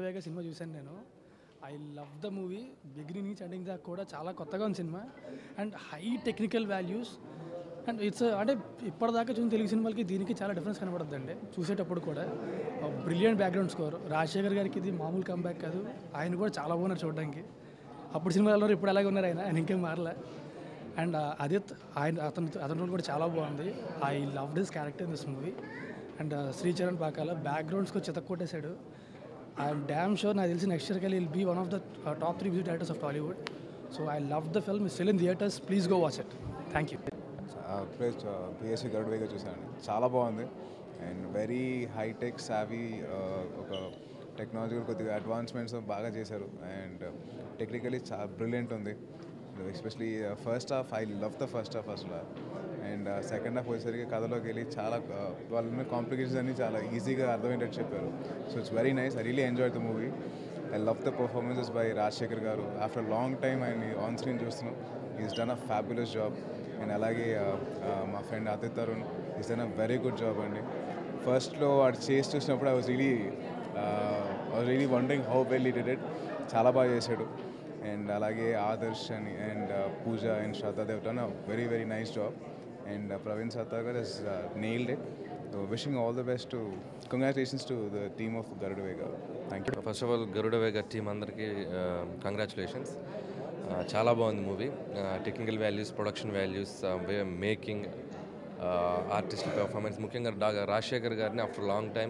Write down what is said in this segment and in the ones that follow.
గరుడవేగ సినిమా చూశాను నేను I love the movie beginning నుంచి ఎండింగ్ దాకా కూడా చాలా కొత్తగా ఉంది సినిమా and high technical values and it's అంటే ఇప్పటిదాకా చూసిన తెలుగు సినిమాలకి దీనికి చాలా డిఫరెన్స్ కనబడుతుందండి చూసేటప్పుడు కూడా బ్రిలియంట్ బ్యాక్గ్రౌండ్ స్కోర్ రాజశేఖర్ గారికి ఇది మామూలు కంబ్యాక్ కాదు ఆయన కూడా చాలా బాగున్నారు చూడడానికి అప్పుడు సినిమాలు ఉన్నారు ఇప్పుడు అలాగే ఉన్నారు ఆయన ఆయన ఇంకేం మారలే అండ్ అదిత్ ఆయన అతను అతని రోల్ కూడా చాలా బాగుంది I love this character in this movie and Sricharan Pakala బ్యాక్గ్రౌండ్స్కి చితక్ కొట్టేశాడు ఐఎమ్ డ్యామ్ షూర్ నాకు తెలిసి నెక్స్ట్ ఇయర్కి will be one of the top three music directors of Tollywood so I love the film still in theatres please go watch it thank you ఇప్పుడే పిఎస్సి గరుడువేగా చూసాను చాలా బాగుంది అండ్ వెరీ హైటెక్ సావీ ఒక technology కూడా కొద్దిగా అడ్వాన్స్మెంట్స్ బాగా చేశారు అండ్ టెక్నికలీ చాలా బ్రిలియంట్ ఉంది especially first half I love the first half అసలు అండ్ సెకండ్ హాఫ్ వచ్చేసరికి కథలోకి వెళ్ళి చాలా uh, వాళ్ళ ఉన్న కాంప్లికేషన్స్ అన్ని చాలా ఈజీగా అర్థమయ్యేటట్టు చెప్పారు so it's very nice I really enjoy the movie I love the performances by Rajasekhar garu after long time ఆయన ఆన్ స్క్రీన్ చూస్తున్నాం is done a fabulous job and అలాగే uh, uh, మా friend Adith Tarun is done a very good job అండి ఫస్ట్లో వాడు చేసి చూసినప్పుడు I was really was really wondering how well he did it చాలా బాగా చేశాడు అండ్ అలాగే ఆదర్శ్ అని and puja and Shraddha Dev done a very very nice job and Praveen Sattaru is nailed it wishing all the best to congratulations to the team of Garudavega thank you first of all Garuda Vega team అందరికీ congratulations చాలా బాగుంది movie technical values production values way making artist performance ముఖ్యంగా Dr Rajasekhar గారిని after long time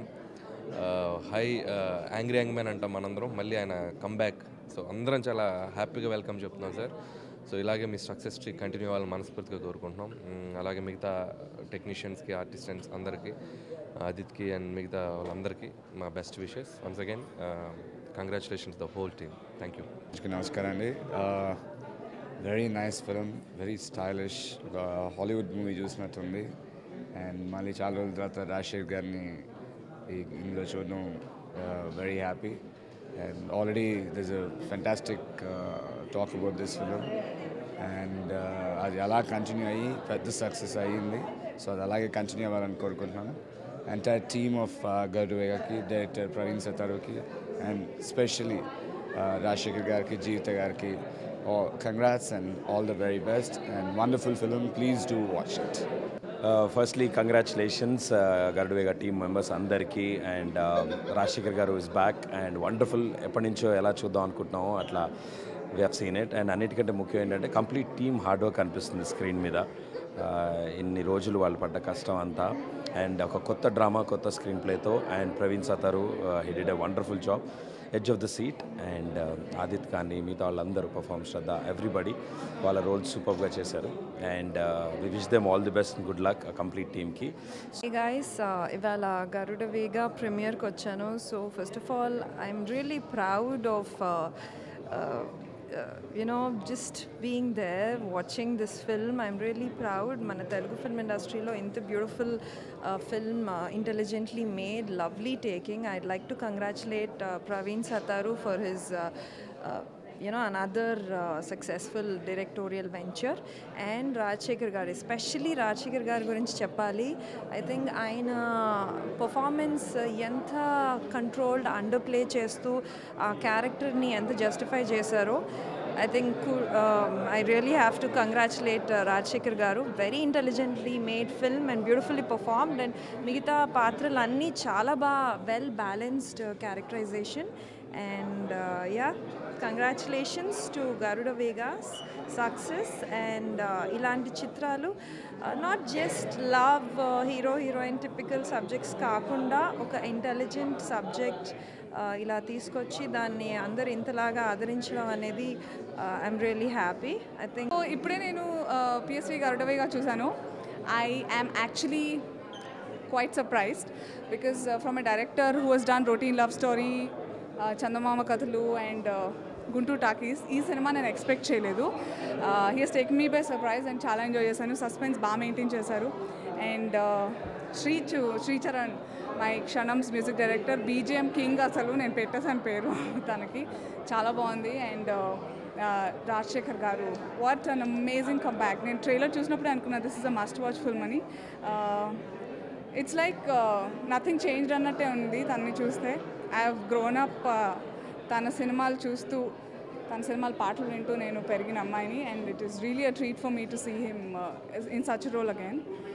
high angry young man అంటాం మనందరం మళ్ళీ ఆయన comeback so అందరం చాలా హ్యాపీగా వెల్కమ్ చెప్తున్నాం సార్ సో ఇలాగే మీ సక్సెస్ స్ట్రీ కంటిన్యూ అవ్వాలని మనస్ఫూర్తిగా కోరుకుంటున్నాం మ్, అలాగే మిగతా టెక్నీషియన్స్కి ఆర్టిస్టెంట్స్ అందరికీ ఆదిత్కి అండ్ మిగతా వాళ్ళందరికీ మా best wishes once again congratulations the whole team thank you అందరికీ నమస్కారం అండి very nice film very stylish ఒక హాలీవుడ్ మూవీ చూసినట్టుంది అండ్ మళ్ళీ చాలా రోజుల తర్వాత రాజశేఖర్ గారిని ఈ ఇందులో చూడడం very happy and already this a fantastic talk about this film and అది అలా కంటిన్యూ అయ్యి పెద్ద సక్సెస్ అయ్యింది సో అది అలాగే కంటిన్యూ అవ్వాలని కోరుకుంటున్నాను ఎంటైర్ టీమ్ ఆఫ్ గరుడువేగాకి డైరెక్టర్ ప్రవీణ్ సతారుకి అండ్ స్పెషలీ రాజశేఖర్ గారికి జీవిత గారికి congrats and all the very best and wonderful film please do watch it firstly congratulations Garudavega team members అందరికీ and Rajasekhar garu is back and wonderful ఎప్పటి నుంచో ఎలా చూద్దాం అనుకుంటున్నామో అట్లా we have seen it and అన్నిటికంటే ముఖ్యం ఏంటంటే కంప్లీట్ టీమ్ హార్డ్ వర్క్ అనిపిస్తుంది స్క్రీన్ మీద Uh, ఇన్ని రోజులు వాళ్ళు పడ్డ కష్టం అంతా అండ్ ఒక కొత్త డ్రామా కొత్త స్క్రీన్ ప్లేతో and Praveen Sattaru he did a wonderful job edge of the seat and Adith కానీ మిగతా వాళ్ళందరూ పర్ఫామ్ శ్రద్ధ ఎవ్రీబడి వాళ్ళ రోల్స్ సూపర్గా చేశారు and we wish them all the best good luck complete టీమ్కి Hey guys, uh, ఇవాళ గరుడ వేగా ప్రీమియర్కి వచ్చాను so first of all I'm really proud of you know just being there watching this film I'm really proud మన Telugu film ఇండస్ట్రీలో ఇంత beautiful film intelligently made lovely taking I'd like to congratulate Praveen Sattaru for his you know another uh, successful directorial venture and Rajasekhar garu especially Rajasekhar గారి గురించి చెప్పాలి I think ఆయన performance ఎంత controlled under play చేస్తూ ఆ క్యారెక్టర్ని ఎంత జస్టిఫై చేశారో I think I really have to congratulate Rajasekhar garu very intelligently made film and beautifully performed and మిగతా పాత్రలు అన్నీ చాలా బాగా well balanced characterisation and yeah congratulations to Garuda Vega's success and ఇలాంటి చిత్రాలు not just love hero heroine typical subjects కాకుండా ఒక intelligent subject ఇలా తీసుకొచ్చి దాన్ని అందరు ఇంతలాగా ఆదరించడం అనేది I'm really happy I think so ఇప్పుడే నేను పిఎస్వి గరుడవేగా చూశాను I am actually quite surprised because from a director who has done routine love story Chandamama Kathalu and Guntur Talkies ఈ సినిమా నేను ఎక్స్పెక్ట్ చేయలేదు he has take me by surprise and చాలా enjoy చేశాను suspense బాగా maintain చేశారు అండ్ శ్రీ చు శ్రీచరణ్ మై క్షణమ్స్ మ్యూజిక్ డైరెక్టర్ బీజిఎం కింగ్ అసలు నేను పెట్టేసాను పేరు తనకి చాలా బాగుంది and Rajasekhar garu what an amazing come back నేను ట్రైలర్ చూసినప్పుడే అనుకున్నా this is a must watch film అని ఇట్స్ లైక్ నథింగ్ చేంజ్డ్ అన్నట్టే ఉంది తనని చూస్తే ఐ హ్యావ్ గ్రోన్ అప్ తన సినిమాలు చూస్తూ తన సినిమాల పాటలు వింటూ నేను పెరిగిన అమ్మాయిని and it is really a treat for me to see him in such role again